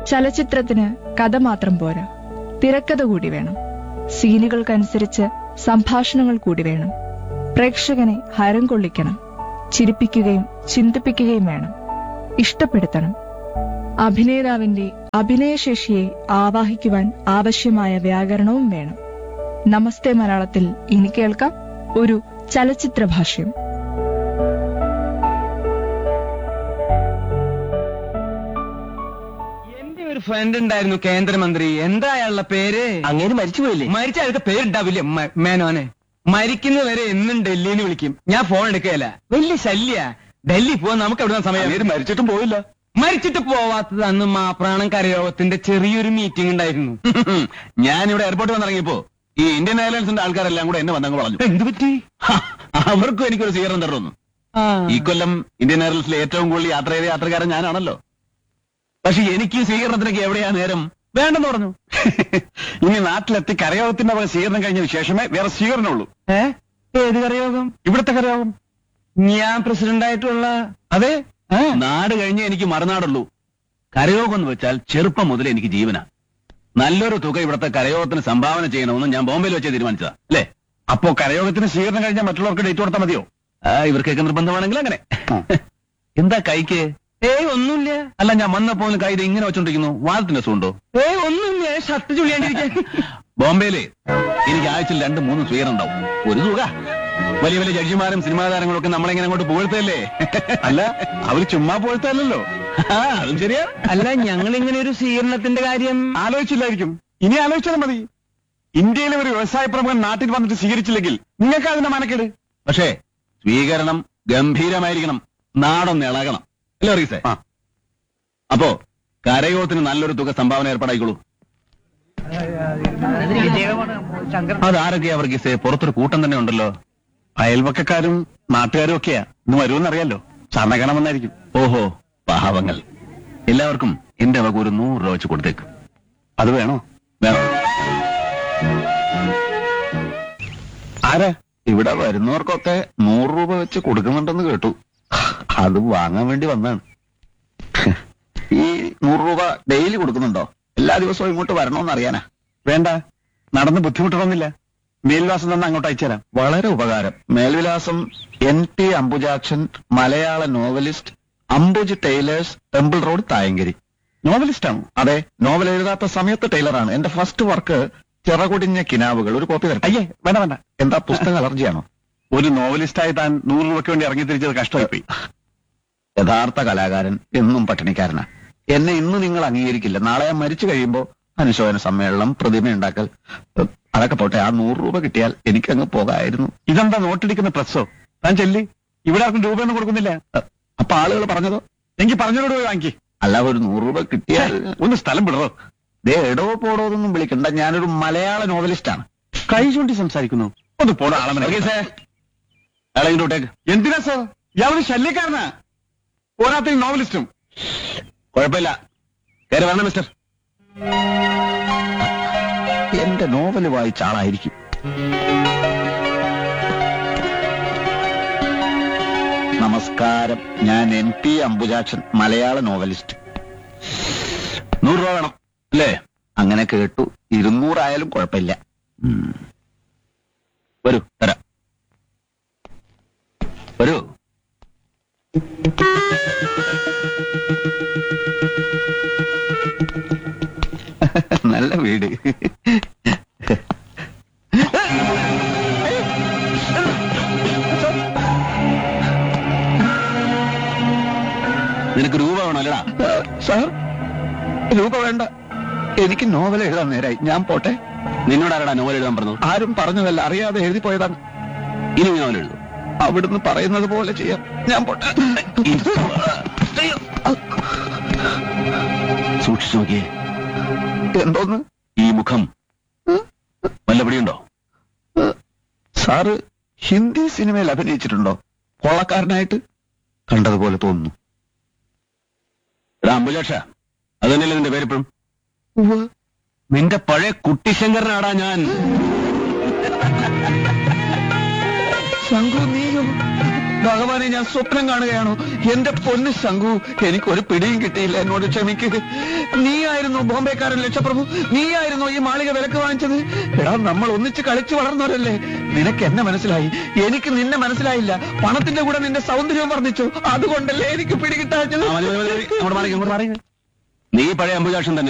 ചലച്ചിത്രത്തിന് കഥ മാത്രം പോരാ തിരക്കഥ കൂടി വേണം സീനുകൾക്കനുസരിച്ച് സംഭാഷണങ്ങൾ കൂടി വേണം പ്രേക്ഷകനെ ഹരം കൊള്ളിക്കണം ചിരിപ്പിക്കുകയും ചിന്തിപ്പിക്കുകയും വേണം ഇഷ്ടപ്പെടുത്തണം അഭിനേതാവിന്റെ അഭിനയശേഷിയെ ആവാഹിക്കുവാൻ ആവശ്യമായ വ്യാകരണവും വേണം നമസ്തേ മലയാളത്തിൽ ഇനി കേൾക്കാം ഒരു ചലച്ചിത്ര ഭാഷ്യം എന്റെ ഒരു ഫ്രണ്ട് ഉണ്ടായിരുന്നു കേന്ദ്രമന്ത്രി എന്താ അയാളുടെ പേര് അങ്ങനെ മരിച്ചുപോയില്ലേ മരിച്ച അയാൾക്ക് പേരുണ്ടാവില്ല മ- മേനോനെ മരിക്കുന്നവരെ എന്നും ഡൽഹിന്ന് വിളിക്കും ഞാൻ ഫോൺ എടുക്കുകയല്ല വലിയ ശല്യ ഡൽഹി പോവാൻ നമുക്ക് എവിടെ സമയം മരിച്ചിട്ടും പോയില്ല മരിച്ചിട്ട് പോവാത്തത് അന്ന് മാപ്രാണം കരയോഗത്തിന്റെ ചെറിയൊരു മീറ്റിംഗ് ഉണ്ടായിരുന്നു ഞാൻ ഇവിടെ എയർപോർട്ടിൽ വന്നിറങ്ങിയപ്പോ ഈ ഇന്ത്യൻ എയർലൈൻസിന്റെ ആൾക്കാരെല്ലാം കൂടെ എന്നെ വന്നങ്ങ് പറഞ്ഞു എന്ത് പറ്റി ഹ, അവർക്കും എനിക്കൊരു സ്വീകരണം തരുന്നു ഈ കൊല്ലം ഇന്ത്യൻ എയർലൈൻസിലെ ഏറ്റവും കൂടുതൽ യാത്ര ചെയ്ത യാത്രക്കാരൻ ഞാനാണല്ലോ പക്ഷെ എനിക്ക് ഈ സ്വീകരണത്തിനൊക്കെ എവിടെയാ നേരം വേണ്ടെന്ന് പറഞ്ഞു ഇനി നാട്ടിലെത്തി കരയോഗത്തിന്റെ വക സ്വീകരണം കഴിഞ്ഞ ശേഷമേ വേറെ സ്വീകരണമുള്ളൂ ഏ ഏത് കരയോഗം ഇവിടുത്തെ കരയോഗം ഞാൻ പ്രസിഡന്റ് ആയിട്ടുള്ള അതെ നാട് കഴിഞ്ഞേ എനിക്ക് മറുനാടുള്ളൂ കരയോഗം എന്ന് വെച്ചാൽ ചെറുപ്പം മുതലേ എനിക്ക് ജീവന നല്ലൊരു തുക ഇവിടുത്തെ കരയോഗത്തിന് സംഭാവന ചെയ്യണമെന്ന് ഞാൻ ബോംബെയിൽ വെച്ച് തീരുമാനിച്ചതാ അല്ലേ അപ്പോ കരയോഗത്തിന് സ്വീകരണം കഴിഞ്ഞാൽ മറ്റുള്ളവർക്ക് ഡേറ്റ് കൊടുത്താൽ മതിയോ ആ ഇവർക്കൊക്കെ നിർബന്ധമാണെങ്കിൽ അങ്ങനെ എന്താ കൈക്ക് ഏയ് ഒന്നുമില്ല അല്ല ഞാൻ വന്നപ്പോൾ കൈ ഇത് ഇങ്ങനെ വെച്ചോണ്ടിരിക്കുന്നു വാദത്തിന്റെ സുണ്ടോ ഏയ് ഒന്നുമില്ല ഷർട്ട് ചുള്ളിയാണ്ടിരിക്കാൻ ബോംബെയില് എനിക്ക് ആഴ്ചയിൽ രണ്ട് മൂന്ന് സ്വീകരണം ഉണ്ടാവും ഒരു തുക വലിയ വലിയ ജഡ്ജിമാരും സിനിമാ താരങ്ങളും ഒക്കെ നമ്മളെങ്ങനെ അങ്ങോട്ട് പുകഴ്ത്തല്ലേ അല്ല അവര് ചുമ്മാ പുകഴ്ത്തല്ലോ അതും ശരിയാ അല്ല ഞങ്ങൾ ഇങ്ങനെ ഒരു സ്വീകരണത്തിന്റെ കാര്യം ആലോചിച്ചില്ലായിരിക്കും ഇനി ആലോചിച്ചാൽ മതി ഇന്ത്യയിലെ ഒരു വ്യവസായ പ്രമുഖൻ നാട്ടിൽ വന്നിട്ട് സ്വീകരിച്ചില്ലെങ്കിൽ നിങ്ങൾക്ക് അതിന്റെ മനക്കേട് പക്ഷേ സ്വീകരണം ഗംഭീരമായിരിക്കണം നാടൊന്ന് ഇളകണം അല്ലേ റീസേ അപ്പോ കരയോത്തിന് നല്ലൊരു തുക സംഭാവന ഏർപ്പാടായിക്കോളൂ അതാരൊക്കെയാ വർഗീസേ പുറത്തൊരു കൂട്ടം തന്നെ ഉണ്ടല്ലോ അയൽവക്കക്കാരും നാട്ടുകാരും ഒക്കെയാ ഇന്ന് വരുമെന്നറിയാലോ ചണകണമെന്നായിരിക്കും ഓഹോ പാവങ്ങൾ എല്ലാവർക്കും എന്റെ വക ഒരു നൂറ് രൂപ വെച്ച് കൊടുത്തേക്ക് അത് വേണോ വേണം ആരാ ഇവിടെ വരുന്നവർക്കൊക്കെ നൂറ് രൂപ വെച്ച് കൊടുക്കുന്നുണ്ടെന്ന് കേട്ടു അത് വാങ്ങാൻ വേണ്ടി വന്നാണ് ഈ നൂറ് രൂപ ഡെയിലി കൊടുക്കുന്നുണ്ടോ എല്ലാ ദിവസവും ഇങ്ങോട്ട് വരണമെന്ന് അറിയാനാ വേണ്ട നടന്ന് ബുദ്ധിമുട്ടണമെന്നില്ല മേൽവിലാസം തന്നെ അങ്ങോട്ട് അയച്ചുതരാം വളരെ ഉപകാരം മേൽവിലാസം എൻ ടി അംബുജാക്ഷൻ മലയാള novelist Ambuj tailors temple road Thayankari novelist ആണ് അതെ നോവൽ എഴുതാത്ത സമയത്ത് ടൈലറാണ് എന്റെ ഫസ്റ്റ് വർക്ക് ചിറകുടിഞ്ഞ കിനാവുകൾ ഒരു കോപ്പി തരാം അയ്യേ വേണ്ട വേണ്ട എന്താ പുസ്തക അലർജിയാണോ ഒരു നോവലിസ്റ്റായി താൻ നൂറ് രൂപയ്ക്ക് വേണ്ടി ഇറങ്ങി തിരിച്ചത് കഷ്ടമായിപ്പോയി യഥാർത്ഥ കലാകാരൻ എന്നും പട്ടിണിക്കാരനാ എന്നെ ഇന്ന് നിങ്ങൾ അംഗീകരിക്കില്ല നാളെ ഞാൻ മരിച്ചു കഴിയുമ്പോ അനുശോചന സമ്മേളനം പ്രതിമ ഉണ്ടാക്കൽ ഏഹ്, അതൊക്കെ പോട്ടെ ആ നൂറ് രൂപ കിട്ടിയാൽ എനിക്കങ്ങ് പോകായിരുന്നു ഇതെന്താ നോട്ടിടിക്കുന്ന പ്രസ്സോ താൻ ചെല്ലി ഇവിടെ ആർക്കും രൂപയൊന്നും കൊടുക്കുന്നില്ല ഏഹ്, അപ്പൊ ആളുകൾ പറഞ്ഞതോ എനിക്ക് പറഞ്ഞോട് പോയി വാങ്ങി അല്ല ഒരു നൂറ് രൂപ കിട്ടിയാൽ ഒന്ന് സ്ഥലം വിടറോ ദേ എടോ പോടോ എന്നൊന്നും വിളിക്കണ്ട ഞാനൊരു മലയാള നോവലിസ്റ്റാണ് കൈ ചൂണ്ടി സംസാരിക്കുന്നു ഒന്ന് പോടോ ആളെ ഇങ്ങോട്ടേക്ക് എന്തിനാ സാർ ഇയാളൊരു ശല്യക്കാരനാ പോരാത്ത നോവലിസ്റ്റും കുഴപ്പമില്ല കയറി വരണം മിസ്റ്റർ എന്റെ നോവൽ വായിച്ച ആളായിരിക്കും നമസ്കാരം ഞാൻ എൻ ടി അംബുജാക്ഷൻ മലയാള നോവലിസ്റ്റ് നൂറ് രൂപ വേണം അല്ലേ അങ്ങനെ കേട്ടു ഇരുന്നൂറായാലും കുഴപ്പമില്ല ഉം. വരൂ തരാം വരൂ നല്ല വീട് നിനക്ക് രൂപ വേണോ അല്ലടാ സാർ രൂപ വേണ്ട എനിക്ക് നോവൽ എഴുതാൻ നേരായി ഞാൻ പോട്ടെ നിന്നോട് ആരാടാ നോവൽ എഴുതാൻ പറഞ്ഞു ആരും പറഞ്ഞതല്ല അറിയാതെ എഴുതി പോയതാണ് ഇനി നോവൽ എഴുതും അവിടുന്ന് പറയുന്നത് പോലെ ചെയ്യാം ഞാൻ പോട്ടെ സൂക്ഷിച്ചു നോക്കിയേ എന്തോന്ന് ഈ മുഖം വല്ലപിടിയുണ്ടോ സാറ് ഹിന്ദി സിനിമയിൽ അഭിനയിച്ചിട്ടുണ്ടോ കൊള്ളക്കാരനായിട്ട് കണ്ടതുപോലെ തോന്നുന്നു എടാ അംബുജാക്ഷ അത് തന്നെയല്ലേ നിന്റെ പേരിപ്പോഴും നിന്റെ പഴയ കുട്ടിശങ്കരനാടാ ഞാൻ ശങ്കു നീയോ ഭഗവാനെ ഞാൻ സ്വപ്നം കാണുകയാണോ എന്റെ പൊന്ന് ശങ്കു എനിക്കൊരു പിടിയും കിട്ടിയില്ല എന്നോട് ക്ഷമിക്ക് നീയായിരുന്നു ബോംബെക്കാരൻ ലക്ഷപ്രഭു നീയായിരുന്നു ഈ മാളിക വിലക്ക് വാങ്ങിച്ചത് എടാ നമ്മൾ ഒന്നിച്ച് കളിച്ചു വളർന്നവരല്ലേ നിനക്ക് എന്നെ മനസ്സിലായി എനിക്ക് നിന്നെ മനസ്സിലായില്ല പണത്തിന്റെ കൂടെ നിന്റെ സൗന്ദര്യം വർദ്ധിച്ചു അതുകൊണ്ടല്ലേ എനിക്ക് പിടികിട്ടാച്ചത് നീ പഴയ അമ്പുജാക്ഷൻ തന്നെ